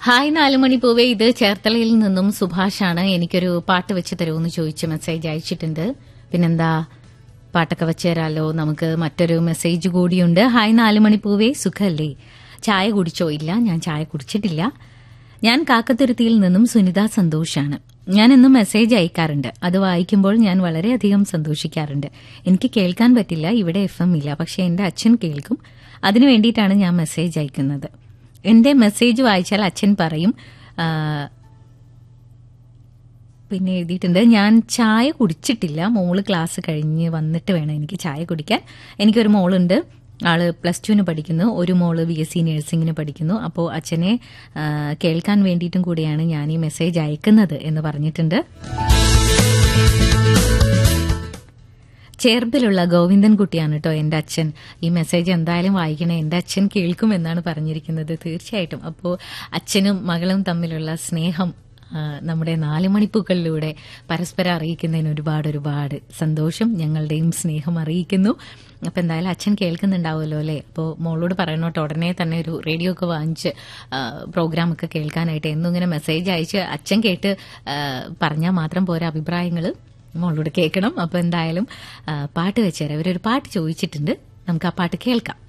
hi നാലുമണി പൂവേ ഇത് ചേർത്തലയിൽ നിന്നും സുഭാഷാണ് എനിക്കൊരു പാട്ട് വെച്ച് തരുമെന്ന് ചോദിച്ച് മെസ്സേജ് അയച്ചിട്ടുണ്ട് പിന്നെന്താ പാട്ടൊക്കെ വെച്ച് തരാലോ നമുക്ക് മറ്റൊരു മെസ്സേജ് കൂടിയുണ്ട് ഹായ് നാലുമണി പൂവേ സുഖല്ലേ ചായ കുടിച്ചോ ഇല്ല ഞാൻ ചായ കുടിച്ചിട്ടില്ല ഞാൻ കാക്കത്തുരുത്തിയിൽ നിന്നും സുനിത സന്തോഷാണ് ഞാൻ എന്നും മെസ്സേജ് അയക്കാറുണ്ട് അത് വായിക്കുമ്പോൾ ഞാൻ വളരെയധികം സന്തോഷിക്കാറുണ്ട് എനിക്ക് കേൾക്കാൻ പറ്റില്ല ഇവിടെ എഫ് എം ഇല്ല പക്ഷെ എന്റെ അച്ഛൻ കേൾക്കും അതിനു വേണ്ടിയിട്ടാണ് ഞാൻ മെസ്സേജ് അയക്കുന്നത് എന്റെ മെസ്സേജ് വായിച്ചാൽ അച്ഛൻ പറയും ആ, പിന്നെ എഴുതിയിട്ടുണ്ട് ഞാൻ ചായ കുടിച്ചിട്ടില്ല മോള് ക്ലാസ് കഴിഞ്ഞ് വന്നിട്ട് വേണം എനിക്ക് ചായ കുടിക്കാൻ എനിക്കൊരു മോളുണ്ട് ആള് പ്ലസ് ടുവിന് പഠിക്കുന്നു ഒരു മോള് ബി എസ് സി നഴ്സിംഗിന് പഠിക്കുന്നു അപ്പോൾ അച്ഛനെ ആ, കേൾക്കാൻ വേണ്ടിയിട്ടും കൂടിയാണ് ഞാൻ ഈ മെസ്സേജ് അയക്കുന്നത് എന്ന് പറഞ്ഞിട്ടുണ്ട് ചേർപ്പിലുള്ള ഗോവിന്ദൻകുട്ടിയാണ് കേട്ടോ എൻ്റെ അച്ഛൻ ഈ മെസ്സേജ് എന്തായാലും വായിക്കണേ എൻ്റെ അച്ഛൻ കേൾക്കുമെന്നാണ് പറഞ്ഞിരിക്കുന്നത് തീർച്ചയായിട്ടും അപ്പോൾ അച്ഛനും മകളും തമ്മിലുള്ള സ്നേഹം ആ, നമ്മുടെ നാല് മണിപ്പൂക്കളിലൂടെ പരസ്പരം അറിയിക്കുന്നതിന് ഒരുപാട് ഒരുപാട് സന്തോഷം ഞങ്ങളുടെയും സ്നേഹം അറിയിക്കുന്നു അപ്പം എന്തായാലും അച്ഛൻ കേൾക്കുന്നുണ്ടാവുമല്ലോ അല്ലേ അപ്പോൾ മോളോട് പറയണോട്ടോ ഉടനെ തന്നെ ഒരു റേഡിയോ ഒക്കെ വാങ്ങിച്ച് പ്രോഗ്രാം ഒക്കെ കേൾക്കാനായിട്ട് എന്നും ഇങ്ങനെ മെസ്സേജ് അയച്ച് അച്ഛൻ കേട്ട് പറഞ്ഞാൽ മാത്രം പോരാ അഭിപ്രായങ്ങൾ മോളോട് കേൾക്കണം അപ്പോൾ എന്തായാലും ആ, പാട്ട് വെച്ചുതരാം ഇവരൊരു പാട്ട് ചോദിച്ചിട്ടുണ്ട് നമുക്ക് ആ പാട്ട് കേൾക്കാം